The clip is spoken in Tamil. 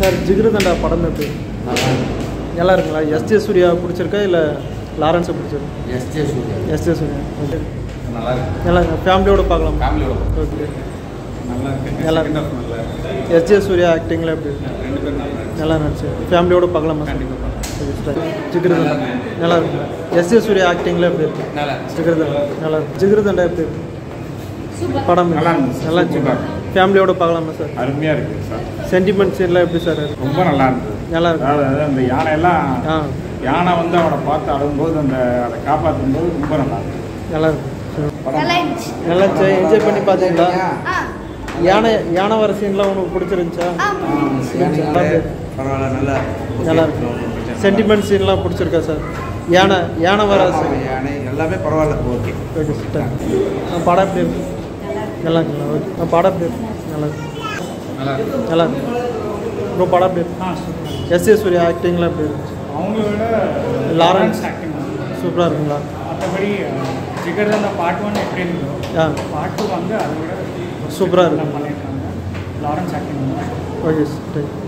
சார் ஜிகிருதண்டா படம் எப்படி நல்லா இருக்குங்களா எஸ்ஜே சூர்யா பிடிச்சிருக்கா இல்லை லாரன்ஸை பிடிச்சிருக்கா SJ Suryah SJ Suryah okay நல்லா இருக்கு நல்லா ஃபேமிலியோட பார்க்கலாம் ஃபேமிலியோட ஓகே நல்லா இருக்கு நல்லா Second இருக்கு. half நல்லா இருக்கு எஸ்ஜே சூர்யா ஆக்டிங்கில் எப்படி இருக்கு? ரெண்டு பேரும் நல்லா இருக்கு நல்லா நடிச்சு ஃபேமிலியோட பார்க்கலாமா சார் கண்டிப்பா பார்க்கலாம். ஜிகிருதண்டா நல்லா இருக்கு எஸ்ஜே சூர்யா ஆக்டிங்கில் எப்படி இருக்கு நல்லா ஜிகிருதண்டா நல்லா இருக்கு ஜிகிருதண்டா எப்படி இருக்கு படம் நல்லா இருந்துச்சு. நல்லா சூப்பரா இருந்துச்சு ஃபேமிலியோட பார்க்கலாமா சார் அருமையா இருக்கு சார் சென்டிமெண்ட் சீன்லாம் எப்படி சார் இருக்கு ரொம்ப நல்லா இருந்தது நல்லா இருக்கு அதாவது அந்த யானை எல்லாம் ஆ யானை வந்து அவனை பார்த்து அழும்போது அந்த அதை காப்பாற்றும் போது ரொம்ப நல்லா இருக்கு நல்லா இருக்கு சரி. நல்லா இருந்துச்சு நல்லா இருந்துச்சு என்ஜாய் பண்ணி பார்த்தீங்களா ஆ யானை யானை வர சீன்லாம் உனக்கு பிடிச்சிருந்துச்சா ஆ பரவாயில்ல நல்லா நல்லா இருக்கு சென்டிமெண்ட் சீன்லாம் பிடிச்சிருக்கா சார் யானை யானை வர scene. யானை எல்லாமே பரவாயில்ல ஓகே ஓகே சார் ஆ, படம் எப்படி இருக்கு நல்லா இருக்குங்களா ஓகே ஆ, படம் எப்படி இருக்கு நல்லா இருக்கு நல்லா இருக்கு நல்லா இருக்கு ப்ரோ படம் எப்படி இருக்கு ஆ எஸ் ஏ சூர்யா ஆக்டிங்லாம் எப்படி இருக்கு அவங்கள விட லாரன்ஸ் ஆக்டிங் சூப்பராக இருக்குங்களா மற்றபடி ஜிகர் அந்த பார்ட் ஒன் எப்படி இருந்தோ ஆ பார்ட் டூ வந்து அதை விட சூப்பராக நல்லா இருக்கு பண்ணியிருக்காங்க லாரன்ஸ் ஆக்டிங் ஓகே சார்